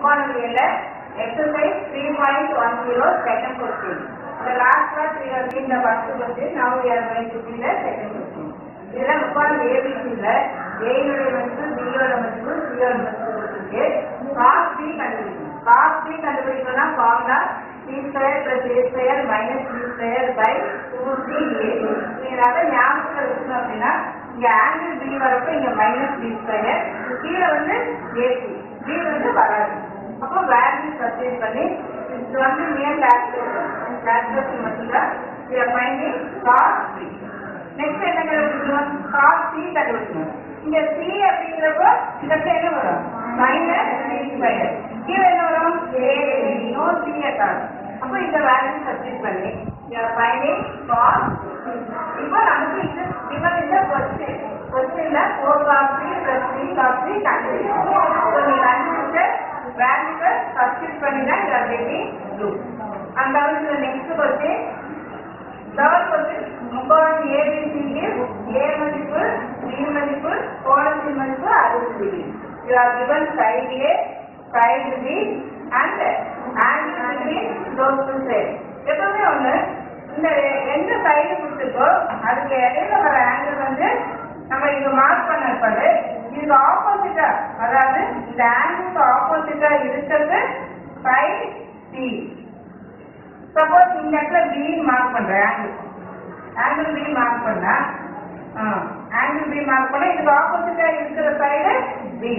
முக்கோணவியல்ல exercise 3.10 second question. The last class we have seen the first question, now we are going to see the second question. இதுல முக்கோணம் ஏபிசில ஏனுடைய மதிப்பு பியோட மதிப்பு சியோட மதிப்பு கொடுத்துருக்கு காஸ் பி கண்டுபிடிக்கணும் காஸ் பி கண்டுபிடிக்கணும்னா formula C square plus A square minus B square by two C A நீங்க அதை ஞாபகத்தில் வச்சுக்கணும் அப்படின்னா இங்க ஆங்கிள் பி வரப்ப இங்க மைனஸ் பி ஸ்கொயர் கீழே வந்து ஏசி பி வந்து வராது அப்போ வேல்யூ சப்ஸ்டிட் பண்ணி இது வந்து நியர் கேல்குலேஷன் கேல்குலேஷன் மட்டும்தான் இதை ஃபைண்டிங் காஸ் பி நெக்ஸ்ட் என்ன கண்டுபிடிக்கணும் காஸ் சி கண்டுபிடிக்கணும் இங்க சி அப்படிங்கிறப்போ இந்த இடத்துல என்ன வரும் மைனஸ் சி ஸ்கொயர் கீழே என்ன வரும் ஏ நோ சி அட்டால் அப்போ இந்த வேல்யூ சப்ஸ்டிட் பண்ணி ஃபைண்டிங் காஸ் இப்போ நமக்கு இது given இந்த question கொஸ்டின்ல four cos three plus three cos three கண்டுபிடிக்கணும் அப்போ நீ கண்டுபிடிச்ச வேல்யூவை சப்ஸ்டிட் பண்ணி தான் யூ ஆர் கெட்டிங் டூ அந்த அளவுக்கு நெக்ஸ்ட் கொஸ்டின் தேர்ட் கொஸ்டின் முக்கோணம் ஏபிசிக்கு ஏ மதிப்பு பி மதிப்பு கோணத்தின் மதிப்பு அறுபது degree you are given side A, side B and angle between those two sides. எப்பவுமே ஒண்ணு இந்த எந்த சைடு கொடுத்துருக்கோ அதுக்கு இடையில வர ஆங்கிள் வந்து நம்ம இங்க மார்க் பண்ண இருப்பது இதுக்கு ஆப்போசிட்டா அதாவது இந்த ஆங்கிளுக்கு ஆப்போசிட்டா இருக்கிறது சைடு சி சப்போஸ் இந்த இடத்துல பி மார்க் பண்றேன் ஆங்கிள் ஆங்கிள் பி மார்க் பண்ணா ஆங்கிள் பி மார்க் பண்ணா இதுக்கு ஆப்போசிட்டா இருக்கிற சைடு பி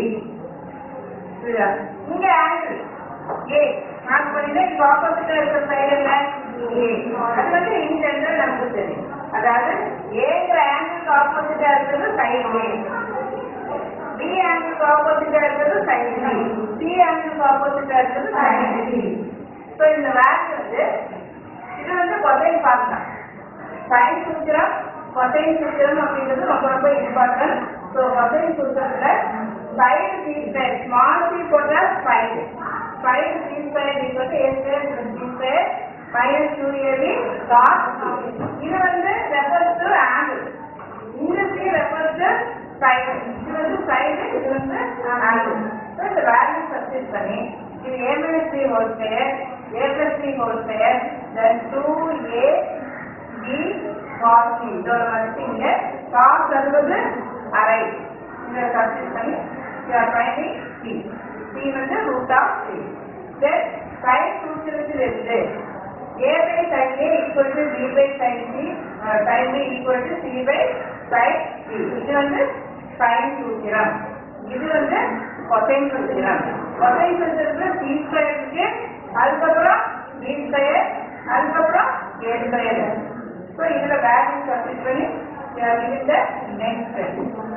இங்க ஆங்கிள் ஏ மார்க் பண்ணினா இதுக்கு ஆப்போசிட்டா இருக்கிற சைடு என்ன ஏ அது வந்து இந்த இடத்துல நமக்கு தெரியும் அதாவது ஏங்கிற ஆங்கிளுக்கு ஆப்போசிட்டா இருக்கிறது சைடு ஏ பி ஆங்கிளுக்கு ஆப்போசிட்டா இருக்கிறது சைடு பி சி ஆங்கிளுக்கு ஆப்போசிட்டா இருக்கிறது சைடு சி ஸோ இந்த வேல்யூ வந்து இது வந்து கொசைன் பார்க்கலாம் சைன் சூத்திரம் கொசைன் சூத்திரம் அப்படிங்கிறது ரொம்ப ரொம்ப இம்பார்ட்டன்ட் ஸோ கொசைன் சூத்திரத்துல side C square small C போட்டா side side C square equal A square plus B square minus two AB cos இது வந்து ரெஃபர்ஸ் டு ஆங்கிள் இந்த சி ரெஃபர்ஸ் டு சைடு இது வந்து சைடு இது வந்து ஆங்கிள் ஸோ இந்த வேல்யூ சப்ஸ்டிட் பண்ணி இது a minus b whole square, a plus b whole square, then 2a b cos c. இதோட மதிப்பு இங்க cos அறுபது அரை இதை சப்ஸ்டிட் பண்ணி you are finding c. c வந்து root of 3. Then sin சூத்திரத்திலிருந்து a by sin a equal to b by sin c, uh, sin b equal to c by sin b. இது வந்து sin சூத்திரம் இது வந்து கொசைன் சூத்திரம் cosine சூத்திரத்துல C square இருக்கு அதுக்கப்புறம் பி ஸ்கொயர் அதுக்கப்புறம் ஏ ஸ்கொயர் ஸோ இதுல வேல்யூ சப்ஸ்டிட் பண்ணி இந்த நெக்ஸ்ட்